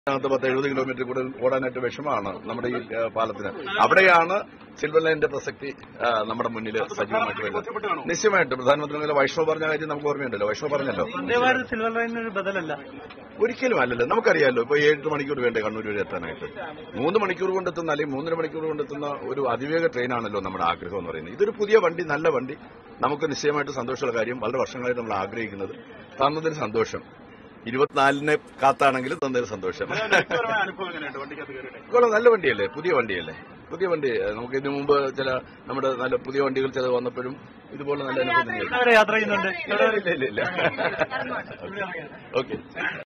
അതിനകത്ത് പത്ത് എഴുപത് കിലോമീറ്റർ കൂടുതൽ ഓടാനായിട്ട് വിഷമമാണ് നമ്മുടെ ഈ ആ, പാലത്തിന് അവിടെയാണ് സിൽവർ ലൈനിന്റെ പ്രസക്തി ആ, നമ്മുടെ മുന്നിൽ സജീവമായിട്ട് വരുന്നത് നിശ്ചയമായിട്ടും പ്രധാനമന്ത്രി വൈഷ്ണവ് പറഞ്ഞ കാര്യം നമുക്ക് ഓർമ്മയുണ്ടല്ലോ വൈഷ്ണവ് പറഞ്ഞല്ലോ വന്ദേ ഭാരത് സിൽവർ ലൈനിന് ഒരു ബദലല്ല ഒരിക്കലും അല്ലല്ലോ നമുക്കറിയാമല്ലോ ഇപ്പൊ ഏഴ് മണിക്കൂർ വേണ്ടേ കണ്ണൂർ വരെ എത്താനായിട്ട് മൂന്ന് മണിക്കൂർ കൊണ്ടെത്തുന്ന അല്ലെങ്കിൽ മൂന്നര മണിക്കൂർ കൊണ്ടെത്തുന്ന ഒരു അതിവേഗ ട്രെയിനാണല്ലോ നമ്മുടെ ആഗ്രഹം എന്ന് പറയുന്നത് ഇതൊരു പുതിയ വണ്ടി നല്ല വണ്ടി നമുക്ക് നിശ്ചയമായിട്ട് സന്തോഷമുള്ള കാര്യം വളരെ വർഷങ്ങളായിട്ട് നമ്മൾ ആഗ്രഹിക്കുന്നത് തന്നതിന് സന്തോഷം ഇരുപത്തിനാലിനെ കാത്താണെങ്കിലും തന്നതിന് സന്തോഷം കൊള്ളാം നല്ല വണ്ടിയല്ലേ പുതിയ വണ്ടിയല്ലേ പുതിയ വണ്ടി നമുക്ക് ഇതിനു മുമ്പ് ചില നമ്മുടെ നല്ല പുതിയ വണ്ടികൾ ചില വന്നപ്പോഴും ഇതുപോലെ നല്ല അനുഭവം തന്നെയായിരുന്നു യാത്ര ചെയ്യുന്നുണ്ട് ഇല്ല ഇല്ല ഇല്ല ഓക്കെ